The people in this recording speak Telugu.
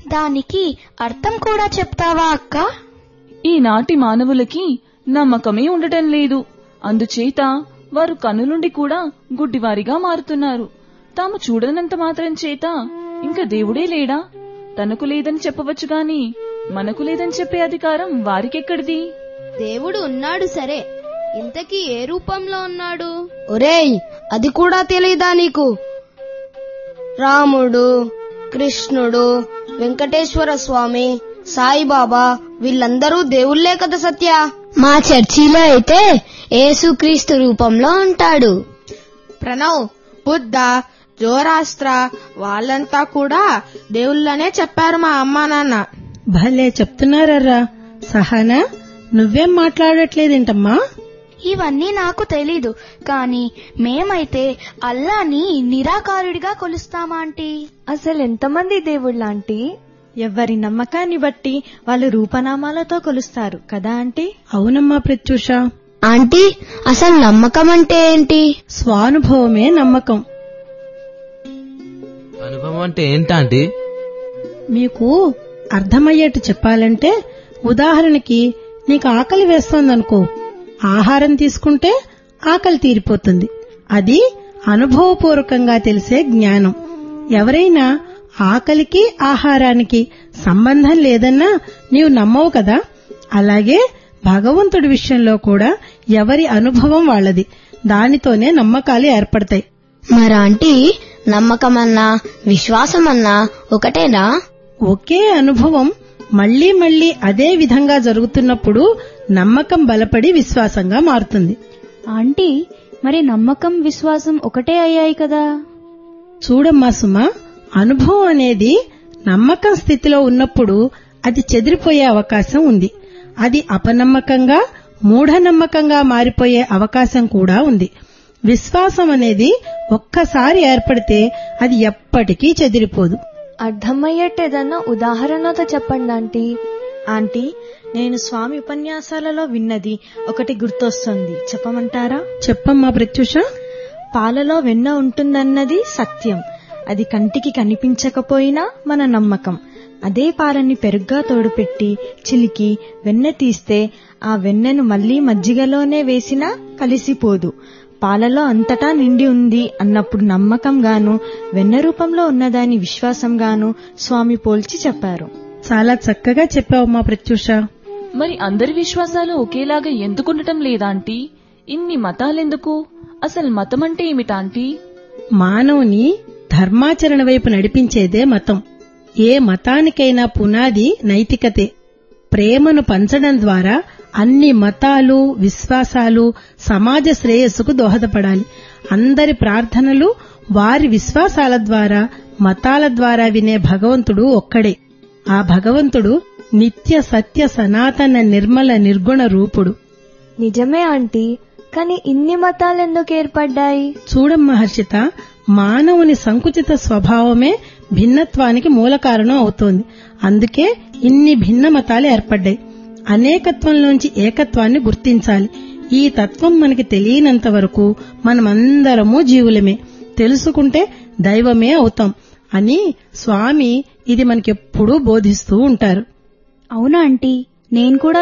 దానికి అర్థం కూడా చెప్తావా అక్క ఈనాటి మానవులకి నమ్మకమే ఉండటం లేదు అందుచేత వారు కన్నులుండి కూడా గుడ్డివారిగా మారుతున్నారు తాము చూడనంత మాత్రం చేత ఇంకా దేవుడే లేడా తనకు లేదని చెప్పవచ్చు గాని మనకు లేదని చెప్పే అధికారం వారికెక్కడిది దేవుడు ఉన్నాడు సరే ఇంతకీ ఏ రూపంలో ఉన్నాడు ఒరేయ్ అది కూడా తెలీదా నీకు రాముడు కృష్ణుడు వెంకటేశ్వర స్వామి సాయిబాబా వీళ్ళందరూ దేవుళ్లే కదా సత్య మా చర్చిలో అయితే యేసుక్రీస్తు రూపంలో ఉంటాడు ప్రణవ్ బుద్ధ జోరాస్త్ర వాళ్ళంతా కూడా దేవుళ్ళనే చెప్పారు మా అమ్మా నాన్న భలే చెప్తున్నారర్రా సహనా నువ్వేం మాట్లాడట్లేదేంటమ్మా ఇవన్నీ నాకు తెలీదు కానీ మేమైతే అల్లాని నిరాకారుడిగా కొలుస్తామా ఆంటీ అసలు ఎంతమంది దేవుళ్ళాంటి ఎవరి నమ్మకాన్ని బట్టి వాళ్ళు రూపనామాలతో కొలుస్తారు కదా ఆంటీ అవునమ్మా ప్రత్యూష ఆంటీ అసలు నమ్మకం అంటే ఏంటి స్వానుభవమే నమ్మకం అనుభవం అంటే ఏంటంటే మీకు అర్థమయ్యేట్టు చెప్పాలంటే ఉదాహరణకి నీకు ఆకలి వేస్తోందనుకో ఆహారం తీసుకుంటే ఆకలి తీరిపోతుంది అది అనుభవపూర్వకంగా తెలిసే జ్ఞానం ఎవరైనా ఆకలికి ఆహారానికి సంబంధం లేదన్నా నీవు నమ్మవు కదా అలాగే భగవంతుడి విషయంలో కూడా ఎవరి అనుభవం వాళ్ళది దానితోనే నమ్మకాలు ఏర్పడతాయి మరి ఆంటీ నమ్మకమన్నా విశ్వాసమన్నా ఒకటేనా ఒకే అనుభవం మళ్లీ మళ్లీ అదే విధంగా జరుగుతున్నప్పుడు నమ్మకం బలపడి విశ్వాసంగా మారుతుంది ఆంటీ మరి నమ్మకం విశ్వాసం ఒకటే అయ్యాయి కదా చూడమ్మా సుమా అనుభవం అనేది నమ్మకం స్థితిలో ఉన్నప్పుడు అది చెదిరిపోయే అవకాశం ఉంది అది అపనమ్మకంగా మూఢనమ్మకంగా మారిపోయే అవకాశం కూడా ఉంది విశ్వాసం అనేది ఒక్కసారి ఏర్పడితే అది ఎప్పటికీ చెదిరిపోదు అర్థమయ్యేట్టు ఏదన్నా ఉదాహరణతో చెప్పండి ఆంటీ ఆంటీ నేను స్వామి ఉపన్యాసాలలో విన్నది ఒకటి గుర్తొస్తుంది చెప్పమంటారా చెప్పమ్మా ప్రత్యూష పాలలో వెన్న ఉంటుందన్నది సత్యం అది కంటికి కనిపించకపోయినా మన నమ్మకం అదే పాలని పెరుగ్గా తోడుపెట్టి చిలికి వెన్న తీస్తే ఆ వెన్నను మళ్లీ మజ్జిగలోనే వేసినా కలిసిపోదు పాలలో అంతటా నిండి ఉంది అన్నప్పుడు నమ్మకంగాను వెన్న రూపంలో ఉన్నదాని విశ్వాసంగాను స్వామి పోల్చి చెప్పారు చాలా చక్కగా చెప్పావమ్మా ప్రత్యూష మరి అందరి విశ్వాసాలు ఒకేలాగా ఎందుకుండటం లేదాంటీ ఇన్ని మతాలెందుకు అసలు మతం అంటే ఏమిటాంటీ మానవుని ధర్మాచరణ వైపు నడిపించేదే మతం ఏ మతానికైనా పునాది నైతికతే ప్రేమను పంచడం ద్వారా అన్ని మతాలు విశ్వాసాలు సమాజ శ్రేయస్సుకు దోహదపడాలి అందరి ప్రార్థనలు వారి విశ్వాసాల ద్వారా మతాల ద్వారా వినే భగవంతుడు ఒక్కడే ఆ భగవంతుడు నిత్య సత్య సనాతన నిర్మల నిర్గుణ రూపుడు నిజమే ఆంటీ కానీ ఇన్ని మతాలు ఎందుకు ఏర్పడ్డాయి చూడమ్మా హర్షిత మానవుని సంకుచిత స్వభావమే భిన్నత్వానికి మూల కారణం అవుతోంది అందుకే ఇన్ని భిన్న మతాలు ఏర్పడ్డాయి అనేకత్వంలోంచి ఏకత్వాన్ని గుర్తించాలి ఈ తత్వం మనకి తెలియనంత వరకు మనమందరము జీవులమే తెలుసుకుంటే దైవమే అవుతాం అని స్వామి ఇది మనకెప్పుడూ బోధిస్తూ ఉంటారు అవునా ఆంటీ నేను కూడా